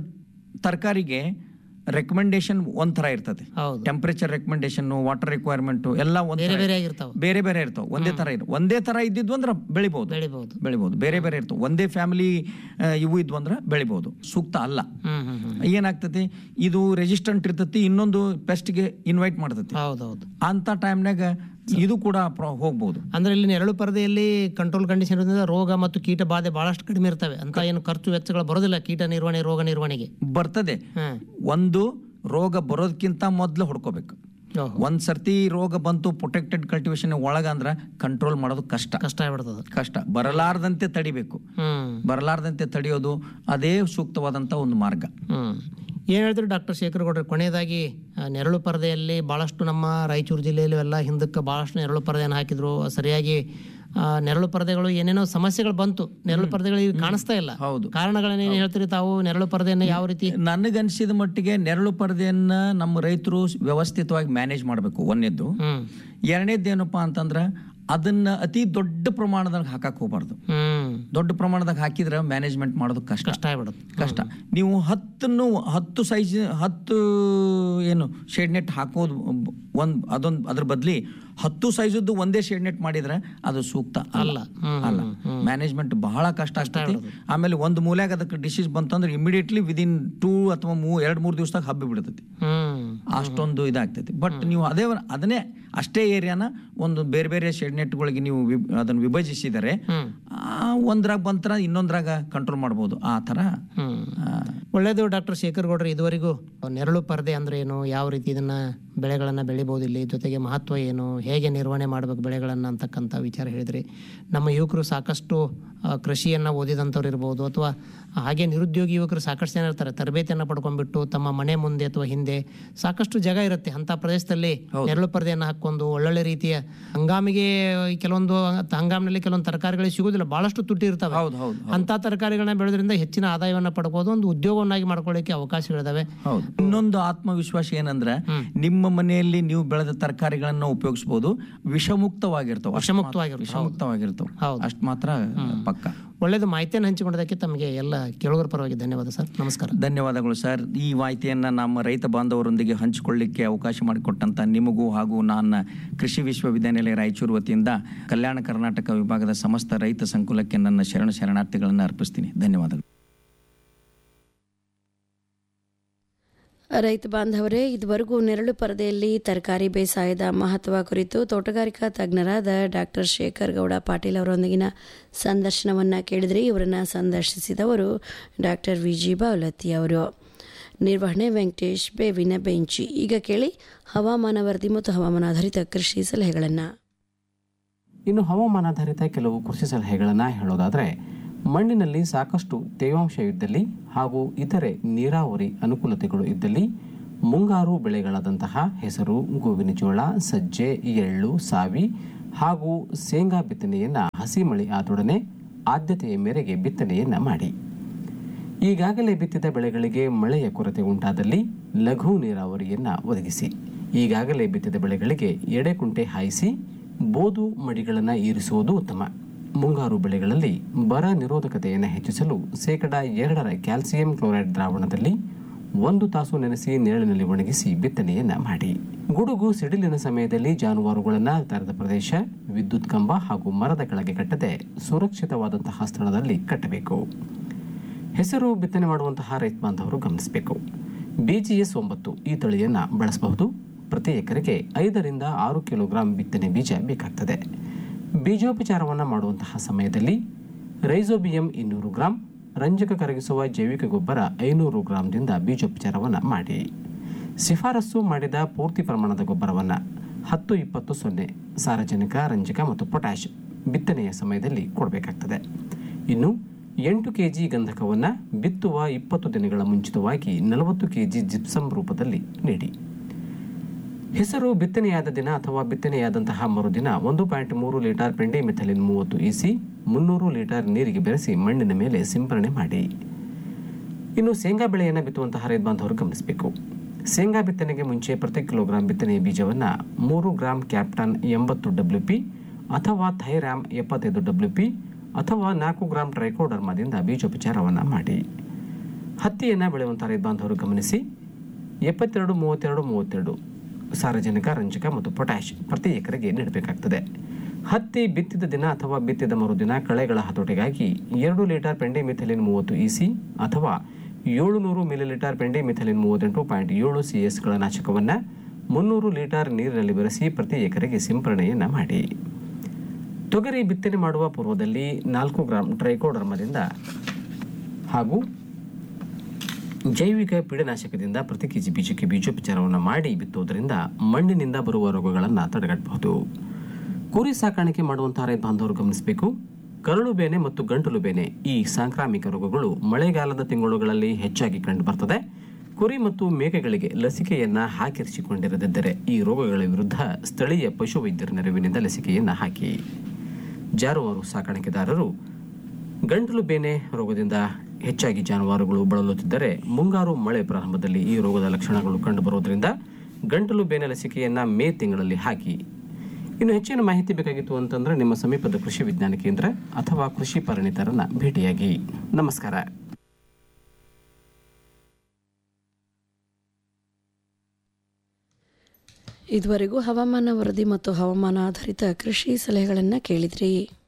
Speaker 2: ತರಕಾರಿಗೆ ರೆಕಮೆಂಡೇಶನ್ ಒಂದ್ ತರ ಇರ್ತದೆ
Speaker 1: ಹೌದು
Speaker 2: ಟೆಂಪರೇಚರ್ ರೆಕಮೆಂಡೇಶನ್ ವಾಟರ್ ರಿಕ್ವೈರ್ಮೆಂಟ್ ಎಲ್ಲ ಒಂದ್
Speaker 1: ಬೇರೆ
Speaker 2: ತರ
Speaker 1: ಬೇರೆ ಆಗಿರ್ತಾವ
Speaker 2: ಬೇರೆ ಬೇರೆ ಇರ್ತಾವ ಒಂದೇ ತರ ಇರ್ ಒಂದೇ ತರ ಇದ್ದಿದ್ವು ಅಂದ್ರ ಬೆಳಿಬಹುದು
Speaker 1: ಬೆಳಿಬಹುದು
Speaker 2: ಬೆಳಿಬಹುದು ಬೇರೆ ಬೇರೆ ಇರ್ತಾವ ಒಂದೇ ಫ್ಯಾಮಿಲಿ ಇವು ಇದ್ವು ಅಂದ್ರ ಬೆಳಿಬಹುದು ಸೂಕ್ತ ಅಲ್ಲ
Speaker 1: ಹ್ಮ್ ಹ್ಮ್ ಹ್ಮ್
Speaker 2: ಏನಾಗ್ತತಿ ಇದು ರೆಸಿಸ್ಟೆಂಟ್ ಇರ್ತತಿ ಇನ್ನೊಂದು ಪೆಸ್ಟ್ಗೆ ಇನ್ವೈಟ್ ಮಾಡ್ತತಿ
Speaker 1: ಹೌದೌದು
Speaker 2: ಅಂತ ಟೈಮ್ನಾಗ ಇದು ಕೂಡ ಪ್ರ- ಹೋಗ್ಬೋದು
Speaker 1: ಅಂದ್ರೆ ಇಲ್ಲಿ ನೆರಳು ಪರದೆಯಲ್ಲಿ ಕಂಟ್ರೋಲ್ ಕಂಡೀಷನ್ ಇರೋದ್ರಿಂದ ರೋಗ ಮತ್ತು ಕೀಟ ಬಾಧೆ ಬಹಳಷ್ಟು ಕಡಿಮೆ ಇರ್ತವೆ ಅಂತ ಏನು ಖರ್ಚು ವೆಚ್ಚಗಳು ಬರೋದಿಲ್ಲ ಕೀಟ ನಿರ್ವಹಣೆ ರೋಗ ನಿರ್ವಹಣೆಗೆ
Speaker 2: ಬರ್ತದೆ
Speaker 1: ಹ್ಮ್
Speaker 2: ಒಂದು ರೋಗ ಬರೋದಕ್ಕಿಂತ ಮೊದಲು ಹೊಡ್ಕೋಬೇಕು
Speaker 1: ಓಹೋ.
Speaker 2: ಒಂದ್ ಸರ್ತಿ ರೋಗ ಬಂತು ಪ್ರೊಟೆಕ್ಟೆಡ್ ಕಲ್ಟಿವೇಶನ್ ಒಳಗ ಅಂದ್ರ ಕಂಟ್ರೋಲ್ ಮಾಡೋದು ಕಷ್ಟ
Speaker 1: ಕಷ್ಟ ಆಗ್ಬಿಡ್ತದ
Speaker 2: ಕಷ್ಟ ಬರಲಾರ್ದಂತೆ ತಡಿಬೇಕು
Speaker 1: ಹ್ಮ್
Speaker 2: ಬರಲಾರ್ದಂತೆ ತಡೆಯೋದು ಅದೇ ಸೂಕ್ತವಾದಂತ ಒಂದು ಮಾರ್ಗ
Speaker 1: ಹ್ಮ್ ಏನ್ ಹೇಳ್ತೀರಿ ಡಾಕ್ಟರ್ ಶೇಖರ್ ಗೌಡ್ರೆ ಕೊನೆಯದಾಗಿ ಆ, ನೆರಳು ಪರದೆಯಲ್ಲಿ ಬಹಳಷ್ಟು ನಮ್ಮ ರಾಯಚೂರು ಜಿಲ್ಲೆಯಲ್ಲಿ ಎಲ್ಲ ಹಿಂದಕ್ಕೆ ಬಹಳಷ್ಟು ನೆರಳು ಪರದೆಯನ್ನು ಹಾಕಿದ್ರು ಸರಿಯಾಗಿ ಆ, ನೆರಳು ಪರದೆಗಳು ಏನೇನೋ ಸಮಸ್ಯೆಗಳು ಬಂತು ನೆರಳು ಪರದೆಗಳು ಈಗ ಕಾಣಿಸ್ತಾ ಇಲ್ಲ
Speaker 2: ಹೌದು
Speaker 1: ಕಾರಣಗಳನ್ನೇನು ಹೇಳ್ತೀರಿ ತಾವು ನೆರಳು ಪರದೆಯನ್ನು ಯಾವ ರೀತಿ
Speaker 2: ನನಗನ್ಸಿದ ಮಟ್ಟಿಗೆ ನೆರಳು ಪರದೆಯನ್ನ ನಮ್ಮ ರೈತರು ವ್ಯವಸ್ಥಿತವಾಗಿ ಮ್ಯಾನೇಜ್ ಮಾಡಬೇಕು ಒಂದನೇದ್ದು
Speaker 1: ಹ್ಮ್
Speaker 2: ಎರಡನೇದ್ದು ಏನಪ್ಪಾ ಅಂತಂದ್ರ ಅದನ್ನ ಅತಿ ದೊಡ್ಡ ಪ್ರಮಾಣದಾಗ ಹಾಕಕ್ ಹೋಗ್ಬಾರ್ದು
Speaker 1: ಹ್ಮ್
Speaker 2: ದೊಡ್ಡ ಪ್ರಮಾಣದಾಗ ಹಾಕಿದ್ರೆ ಮ್ಯಾನೇಜ್ಮೆಂಟ್ ಮಾಡೋದು ಕಷ್ಟ
Speaker 1: ಕಷ್ಟ ಆಗ್ಬಿಡುತ್ತೆ
Speaker 2: ಕಷ್ಟ ನೀವು ಹತ್ತನ್ನು ಹತ್ತು ಸೈಜ್ ಹತ್ತು ಏನು ಶೇಡ್ ನೆಟ್ ಹಾಕೋದು ಒಂದ್ ಅದೊಂದು ಅದ್ರ ಬದ್ಲಿ ಹತ್ತು ಸೈಜದ್ದು ಒಂದೇ ಶೇಡ್ ನೆಟ್ ಮಾಡಿದ್ರೆ ಅದು ಸೂಕ್ತ ಅಲ್ಲ
Speaker 1: ಅಲ್ಲ ಹ್ಮ್
Speaker 2: ಅಲ್ಲ ಮ್ಯಾನೇಜ್ಮೆಂಟ್ ಬಹಳ ಕಷ್ಟ ಆಗ್ತೈತಿ ಆಮೇಲೆ ಒಂದು ಮೂಲ್ಯಾಗ ಅದಕ್ಕೆ ಡಿಸೀಸ್ ಬಂತಂದ್ರೆ ಇಮಿಡಿಯೇಟ್ಲಿ ವಿದಿನ್ ಟೂ ಅಥವಾ ಮೂ ಎರಡು ಮೂರು ದಿವಸದಾಗ ಹಬ್ಬಿ ಬಿಡ್ತೈತಿ
Speaker 1: ಹ್ಮ್
Speaker 2: ಅಷ್ಟೊಂದು ಇದಾಗ್ತೈತಿ ಬಟ್ ನೀವು ಅದೇ ಅದನ್ನೇ ಅಷ್ಟೇ ಏರಿಯಾನ ಒಂದು ಬೇರೆ ಬೇರೆ ಶೆಡ್ ನೆಟ್ಗಳಿಗೆ ನೀವು ವಿಬ್- ಅದನ್ನು ವಿಭಜಿಸಿದರೆ
Speaker 1: ಹ್ಮ್
Speaker 2: ಆ, ಒಂದ್ರಾಗ ಬಂತರ ಇನ್ನೊಂದ್ರಾಗ ಕಂಟ್ರೋಲ್ ಮಾಡ್ಬೋದು ಆ ಥರ
Speaker 1: ಹ್ಮ್
Speaker 2: ಆ,
Speaker 1: ಒಳ್ಳೆಯದು ಡಾಕ್ಟರ್ ಶೇಖರ್ ಗೌಡ್ರೆ ಇದುವರೆಗೂ ನೆರಳು ಪರದೆ ಅಂದ್ರೆ ಏನು ಯಾವ ರೀತಿ ಇದನ್ನ ಬೆಳೆಗಳನ್ನು ಬೆಳಿಬೋದು ಇಲ್ಲಿ ಜೊತೆಗೆ ಮಹತ್ವ ಏನು ಹೇಗೆ ನಿರ್ವಹಣೆ ಮಾಡಬೇಕು ಬೆಳೆಗಳನ್ನು ಅಂತಕ್ಕಂಥ ವಿಚಾರ ಹೇಳಿದ್ರಿ ನಮ್ಮ ಯುವಕರು ಸಾಕಷ್ಟು ಆ, ಕೃಷಿಯನ್ನ ಓದಿದಂಥವ್ರು ಇರ್ಬೋದು ಅಥವಾ ಹಾಗೆ ನಿರುದ್ಯೋಗಿ ಯುವಕರು ಸಾಕಷ್ಟು ಜನ ಇರ್ತಾರೆ ತರಬೇತಿಯನ್ನು ಪಡ್ಕೊಂಡ್ಬಿಟ್ಟು ತಮ್ಮ ಮನೆ ಮುಂದೆ ಅಥವಾ ಹಿಂದೆ ಸಾಕಷ್ಟು ಜಾಗ ಇರುತ್ತೆ ಅಂತ ಪ್ರದೇಶದಲ್ಲಿ ನೆರಳು ಪರದೆಯನ್ನು ಹಾಕೊಂಡು ಒಳ್ಳೊಳ್ಳೆ ರೀತಿಯ ಹಂಗಾಮಿಗೆ ಕೆಲವೊಂದು ಹಂಗಾಮಿನಲ್ಲಿ ಕೆಲವೊಂದು ತರಕಾರಿಗಳಿಗೆ ಸಿಗೋದಿಲ್ಲ ಬಹಳಷ್ಟು ತುಟ್ಟಿ ಇರ್ತವೆ
Speaker 2: ಹೌದು ಹೌದು
Speaker 1: ಅಂತ ತರಕಾರಿಗಳನ್ನ ಬೆಳೆದ್ರಿಂದ ಹೆಚ್ಚಿನ ಆದಾಯವನ್ನ ಪಡ್ಬೋದು ಒಂದು ಉದ್ಯೋಗವನ್ನಾಗಿ ಮಾಡ್ಕೊಳ್ಳಿಕ್ಕೆ ಅವಕಾಶಗಳಿದಾವೆ
Speaker 2: ಹೌದು ಇನ್ನೊಂದು ಆತ್ಮವಿಶ್ವಾಸ ಏನಂದ್ರೆ ನಿಮ್ಮ ಮನೆಯಲ್ಲಿ ನೀವು ಬೆಳೆದ ತರಕಾರಿಗಳನ್ನ ಉಪಯೋಗಿಸಬಹುದು ವಿಷಮುಕ್ತವಾಗಿರ್ತಾವ
Speaker 1: ವಿಷಮುಕ್ತವಾಗಿರ್ತಾವ.
Speaker 2: ವಿಷಮುಕ್ತವಾಗಿರ್ತಾವ
Speaker 1: ಹೌದು.
Speaker 2: ಅಷ್ಟು ಮಾತ್ರ ಪಕ್ಕ
Speaker 1: ಒಳ್ಳೆಯದು ಮಾಹಿತಿಯನ್ನು ಹಂಚಿಕೊಂಡದಕ್ಕೆ ತಮಗೆ ಎಲ್ಲ ಕೇಳುಗರ ಪರವಾಗಿ ಧನ್ಯವಾದ ಸರ್ ನಮಸ್ಕಾರ
Speaker 2: ಧನ್ಯವಾದಗಳು ಸರ್ ಈ ಮಾಹಿತಿಯನ್ನು ನಮ್ಮ ರೈತ ಬಾಂಧವರೊಂದಿಗೆ ಹಂಚಿಕೊಳ್ಳಿಕ್ಕೆ ಅವಕಾಶ ಮಾಡಿಕೊಟ್ಟಂತ ನಿಮಗೂ ಹಾಗೂ ನನ್ನ ಕೃಷಿ ವಿಶ್ವವಿದ್ಯಾನಿಲಯ ರಾಯಚೂರು ವತಿಯಿಂದ ಕಲ್ಯಾಣ ಕರ್ನಾಟಕ ವಿಭಾಗದ ಸಮಸ್ತ ರೈತ ಸಂಕುಲಕ್ಕೆ ನನ್ನ ಶರಣ ಶರಣಾರ್ಥಿಗಳನ್ನು ಅರ್ಪಿಸ್ತೀನಿ ಧನ್ಯವಾದಗಳು
Speaker 3: ರೈತ ಬಾಂಧವರೇ ಇದುವರೆಗೂ ನೆರಳು ಪರದೆಯಲ್ಲಿ ತರಕಾರಿ ಬೇಸಾಯದ ಮಹತ್ವ ಕುರಿತು ತೋಟಗಾರಿಕಾ ತಜ್ಞರಾದ ಡಾಕ್ಟರ್ ಶೇಖರ್ ಗೌಡ ಪಾಟೀಲ್ ಅವರೊಂದಿಗಿನ ಸಂದರ್ಶನವನ್ನು ಕೇಳಿದ್ರಿ ಇವರನ್ನು ಸಂದರ್ಶಿಸಿದವರು ಡಾಕ್ಟರ್ ವಿ ಜಿ ಬಾವಲತಿ ಅವರು ನಿರ್ವಹಣೆ ವೆಂಕಟೇಶ್ ಬೇವಿನ ಬೆಂಚಿ ಈಗ ಕೇಳಿ ಹವಾಮಾನ ವರದಿ ಮತ್ತು ಹವಾಮಾನಾಧಾರಿತ ಕೃಷಿ ಸಲಹೆಗಳನ್ನು
Speaker 4: ಇನ್ನು ಹವಾಮಾನಾಧಾರಿತ ಕೆಲವು ಕೃಷಿ ಸಲಹೆಗಳನ್ನು ಹೇಳೋದಾದರೆ ಮಣ್ಣಿನಲ್ಲಿ ಸಾಕಷ್ಟು ತೇವಾಂಶ ಇದ್ದಲ್ಲಿ ಹಾಗೂ ಇತರೆ ನೀರಾವರಿ ಅನುಕೂಲತೆಗಳು ಇದ್ದಲ್ಲಿ ಮುಂಗಾರು ಬೆಳೆಗಳಾದಂತಹ ಹೆಸರು ಗೋವಿನ ಜೋಳ ಸಜ್ಜೆ ಎಳ್ಳು ಸಾವಿ ಹಾಗೂ ಶೇಂಗಾ ಬಿತ್ತನೆಯನ್ನು ಹಸಿ ಮಳೆ ಆದೊಡನೆ ಆದ್ಯತೆಯ ಮೇರೆಗೆ ಬಿತ್ತನೆಯನ್ನು ಮಾಡಿ ಈಗಾಗಲೇ ಬಿತ್ತಿದ ಬೆಳೆಗಳಿಗೆ ಮಳೆಯ ಕೊರತೆ ಉಂಟಾದಲ್ಲಿ ಲಘು ನೀರಾವರಿಯನ್ನು ಒದಗಿಸಿ ಈಗಾಗಲೇ ಬಿತ್ತಿದ ಬೆಳೆಗಳಿಗೆ ಎಡೆಕುಂಟೆ ಹಾಯಿಸಿ ಬೋದು ಮಡಿಗಳನ್ನು ಇರಿಸುವುದು ಉತ್ತಮ ಮುಂಗಾರು ಬೆಳೆಗಳಲ್ಲಿ ಬರ ನಿರೋಧಕತೆಯನ್ನು ಹೆಚ್ಚಿಸಲು ಶೇಕಡ ಎರಡರ ಕ್ಯಾಲ್ಸಿಯಂ ಕ್ಲೋರೈಡ್ ದ್ರಾವಣದಲ್ಲಿ ಒಂದು ತಾಸು ನೆನೆಸಿ ನೆರಳಿನಲ್ಲಿ ಒಣಗಿಸಿ ಬಿತ್ತನೆಯನ್ನ ಮಾಡಿ ಗುಡುಗು ಸಿಡಿಲಿನ ಸಮಯದಲ್ಲಿ ಜಾನುವಾರುಗಳನ್ನು ತೆರೆದ ಪ್ರದೇಶ ವಿದ್ಯುತ್ ಕಂಬ ಹಾಗೂ ಮರದ ಕೆಳಗೆ ಕಟ್ಟದೆ ಸುರಕ್ಷಿತವಾದಂತಹ ಸ್ಥಳದಲ್ಲಿ ಕಟ್ಟಬೇಕು ಹೆಸರು ಬಿತ್ತನೆ ಮಾಡುವಂತಹ ರೈತ ಬಾಂಧವರು ಗಮನಿಸಬೇಕು ಬಿಜಿಎಸ್ ಒಂಬತ್ತು ಈ ತಳಿಯನ್ನ ಬಳಸಬಹುದು ಪ್ರತಿ ಎಕರೆಗೆ ಐದರಿಂದ ಆರು ಕಿಲೋಗ್ರಾಂ ಬಿತ್ತನೆ ಬೀಜ ಬೇಕಾಗ್ತದೆ ಬೀಜೋಪಚಾರವನ್ನು ಮಾಡುವಂತಹ ಸಮಯದಲ್ಲಿ ರೈಸೋಬಿಯಂ ಇನ್ನೂರು ಗ್ರಾಂ ರಂಜಕ ಕರಗಿಸುವ ಜೈವಿಕ ಗೊಬ್ಬರ ಐನೂರು ಗ್ರಾಂದಿಂದ ಬೀಜೋಪಚಾರವನ್ನು ಮಾಡಿ ಶಿಫಾರಸು ಮಾಡಿದ ಪೂರ್ತಿ ಪ್ರಮಾಣದ ಗೊಬ್ಬರವನ್ನು ಹತ್ತು ಇಪ್ಪತ್ತು ಸೊನ್ನೆ ಸಾರಜನಕ ರಂಜಕ ಮತ್ತು ಪೊಟ್ಯಾಷ್ ಬಿತ್ತನೆಯ ಸಮಯದಲ್ಲಿ ಕೊಡಬೇಕಾಗ್ತದೆ ಇನ್ನು ಎಂಟು ಕೆಜಿ ಗಂಧಕವನ್ನು ಬಿತ್ತುವ ಇಪ್ಪತ್ತು ದಿನಗಳ ಮುಂಚಿತವಾಗಿ ನಲವತ್ತು ಕೆಜಿ ಜಿಪ್ಸಮ್ ರೂಪದಲ್ಲಿ ನೀಡಿ ಹೆಸರು ಬಿತ್ತನೆಯಾದ ದಿನ ಅಥವಾ ಬಿತ್ತನೆಯಾದಂತಹ ಮರುದಿನ ಒಂದು ಪಾಯಿಂಟ್ ಮೂರು ಲೀಟರ್ ಪೆಂಡಿ ಮೆಥಲಿನ್ ಮೂವತ್ತು ಇಸಿ ಮುನ್ನೂರು ಲೀಟರ್ ನೀರಿಗೆ ಬೆರೆಸಿ ಮಣ್ಣಿನ ಮೇಲೆ ಸಿಂಪರಣೆ ಮಾಡಿ ಇನ್ನು ಶೇಂಗಾ ಬೆಳೆಯನ್ನು ಬಿತ್ತುವಂತಹ ರೈತ ಬಾಂಧವರು ಗಮನಿಸಬೇಕು ಶೇಂಗಾ ಬಿತ್ತನೆಗೆ ಮುಂಚೆ ಪ್ರತಿ ಕಿಲೋಗ್ರಾಂ ಬಿತ್ತನೆಯ ಬೀಜವನ್ನು ಮೂರು ಗ್ರಾಂ ಕ್ಯಾಪ್ಟನ್ ಎಂಬತ್ತು ಡಬ್ಲ್ಯೂ ಪಿ ಅಥವಾ ಥೈರಾಮ್ ಎಪ್ಪತ್ತೈದು ಡಬ್ಲ್ಯೂ ಪಿ ಅಥವಾ ನಾಲ್ಕು ಗ್ರಾಂ ಟ್ರೈಕೋಡರ್ಮಾದಿಂದ ಬೀಜೋಪಚಾರವನ್ನು ಮಾಡಿ ಹತ್ತಿಯನ್ನು ಬೆಳೆಯುವಂಥ ರೈತ ಬಾಂಧವರು ಗಮನಿಸಿ ಎಪ್ಪತ್ತೆರಡು ಮೂವತ್ತೆರಡು ಮೂವತ್ತೆರಡು ಸಾರಜನಕ ರಂಜಕ ಮತ್ತು ಪೊಟ್ಯಾಷ್ ಪ್ರತಿ ಎಕರೆಗೆ ನೀಡಬೇಕಾಗ್ತದೆ ಹತ್ತಿ ಬಿತ್ತಿದ ದಿನ ಅಥವಾ ಬಿತ್ತಿದ ಮರುದಿನ ಕಳೆಗಳ ಹತೋಟಿಗಾಗಿ ಎರಡು ಲೀಟರ್ ಪೆಂಡಿ ಮಿಥಲಿನ್ ಮೂವತ್ತು ಇಸಿ ಅಥವಾ ಏಳುನೂರು ಮಿಲಿಲೀಟರ್ ಪೆಂಡಿ ಮಿಥಲಿನ್ ಮೂವತ್ತೆಂಟು ಪಾಯಿಂಟ್ ಏಳು ಸಿ ಎಸ್ಗಳ ನಾಶಕವನ್ನು ಮುನ್ನೂರು ಲೀಟರ್ ನೀರಿನಲ್ಲಿ ಬೆರೆಸಿ ಪ್ರತಿ ಎಕರೆಗೆ ಸಿಂಪರಣೆಯನ್ನು ಮಾಡಿ ತೊಗರಿ ಬಿತ್ತನೆ ಮಾಡುವ ಪೂರ್ವದಲ್ಲಿ ನಾಲ್ಕು ಗ್ರಾಂ ಟ್ರೈಕೋಡರ್ಮದಿಂದ ಹಾಗೂ ಜೈವಿಕ ಪೀಡನಾಶಕದಿಂದ ಪ್ರತಿ ಕೆಜಿ ಬೀಜಕ್ಕೆ ಬೀಜೋಪಚಾರವನ್ನು ಮಾಡಿ ಬಿತ್ತುವುದರಿಂದ ಮಣ್ಣಿನಿಂದ ಬರುವ ರೋಗಗಳನ್ನು ತಡೆಗಟ್ಟಬಹುದು ಕುರಿ ಸಾಕಾಣಿಕೆ ಮಾಡುವಂತಹ ರೈತ ಬಾಂಧವರು ಗಮನಿಸಬೇಕು ಕರಳು ಬೇನೆ ಮತ್ತು ಗಂಟಲು ಬೇನೆ ಈ ಸಾಂಕ್ರಾಮಿಕ ರೋಗಗಳು ಮಳೆಗಾಲದ ತಿಂಗಳುಗಳಲ್ಲಿ ಹೆಚ್ಚಾಗಿ ಕಂಡುಬರ್ತದೆ ಕುರಿ ಮತ್ತು ಮೇಕೆಗಳಿಗೆ ಲಸಿಕೆಯನ್ನ ಹಾಕಿರಿಸಿಕೊಂಡಿರದಿದ್ದರೆ ಈ ರೋಗಗಳ ವಿರುದ್ಧ ಸ್ಥಳೀಯ ಪಶುವೈದ್ಯರ ನೆರವಿನಿಂದ ಲಸಿಕೆಯನ್ನ ಹಾಕಿ ಜಾನುವಾರು ಸಾಕಾಣಿಕೆದಾರರು ಗಂಟಲು ಬೇನೆ ರೋಗದಿಂದ ಹೆಚ್ಚಾಗಿ ಜಾನುವಾರುಗಳು ಬಳಲುತ್ತಿದ್ದರೆ ಮುಂಗಾರು ಮಳೆ ಪ್ರಾರಂಭದಲ್ಲಿ ಈ ರೋಗದ ಲಕ್ಷಣಗಳು ಕಂಡುಬರುವುದರಿಂದ ಗಂಟಲು ಬೇನೆ ಲಸಿಕೆಯನ್ನ ಮೇ ತಿಂಗಳಲ್ಲಿ ಹಾಕಿ ಇನ್ನು ಹೆಚ್ಚಿನ ಮಾಹಿತಿ ಬೇಕಾಗಿತ್ತು ಅಂತಂದ್ರೆ ನಿಮ್ಮ ಸಮೀಪದ ಕೃಷಿ ವಿಜ್ಞಾನ ಕೇಂದ್ರ ಅಥವಾ ಕೃಷಿ ಪರಿಣಿತರನ್ನ ಭೇಟಿಯಾಗಿ ನಮಸ್ಕಾರ
Speaker 3: ಇದುವರೆಗೂ ಹವಾಮಾನ ವರದಿ ಮತ್ತು ಹವಾಮಾನ ಆಧಾರಿತ ಕೃಷಿ ಸಲಹೆಗಳನ್ನು ಕೇಳಿದ್ರಿ